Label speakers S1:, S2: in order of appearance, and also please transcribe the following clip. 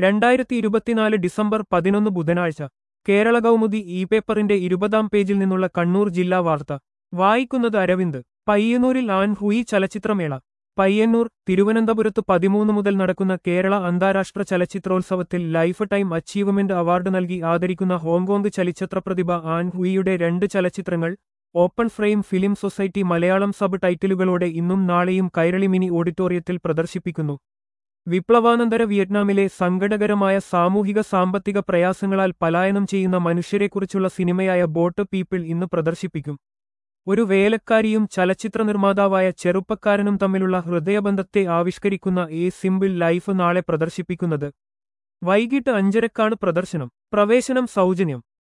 S1: രണ്ടായിരത്തി ഇരുപത്തിനാല് ഡിസംബർ പതിനൊന്ന് ബുധനാഴ്ച കേരള കൗമുദി ഇ പേപ്പറിന്റെ ഇരുപതാം പേജിൽ നിന്നുള്ള കണ്ണൂർ ജില്ലാ വാർത്ത വായിക്കുന്നത് അരവിന്ദ് പയ്യന്നൂരിൽ ആൻ ഹുയി ചലച്ചിത്രമേള പയ്യന്നൂർ തിരുവനന്തപുരത്ത് പതിമൂന്ന് മുതൽ നടക്കുന്ന കേരള അന്താരാഷ്ട്ര ചലച്ചിത്രോത്സവത്തിൽ ലൈഫ് ടൈം അച്ചീവ്മെന്റ് അവാർഡ് നൽകി ആദരിക്കുന്ന ഹോങ്കോങ് ചലച്ചിത്ര പ്രതിഭ ആൻ ഹുയിയുടെ രണ്ട് ചലച്ചിത്രങ്ങൾ open frame film society Malayalam സബ് ടൈറ്റിലുകളോടെ ഇന്നും നാളെയും കൈരളി മിനി ഓഡിറ്റോറിയത്തിൽ പ്രദർശിപ്പിക്കുന്നു വിപ്ലവാനന്തര വിയറ്റ്നാമിലെ സങ്കടകരമായ സാമൂഹിക സാമ്പത്തിക പ്രയാസങ്ങളാൽ പലായനം ചെയ്യുന്ന മനുഷ്യരെക്കുറിച്ചുള്ള സിനിമയായ ബോട്ട് പീപ്പിൾ ഇന്ന് പ്രദർശിപ്പിക്കും ഒരു വേലക്കാരിയും ചലച്ചിത്ര നിർമ്മാതാവായ ചെറുപ്പക്കാരനും തമ്മിലുള്ള ഹൃദയബന്ധത്തെ ആവിഷ്കരിക്കുന്ന എ സിമ്പിൾ ലൈഫ് നാളെ പ്രദർശിപ്പിക്കുന്നത് വൈകിട്ട് അഞ്ചരക്കാണ് പ്രദർശനം പ്രവേശനം സൗജന്യം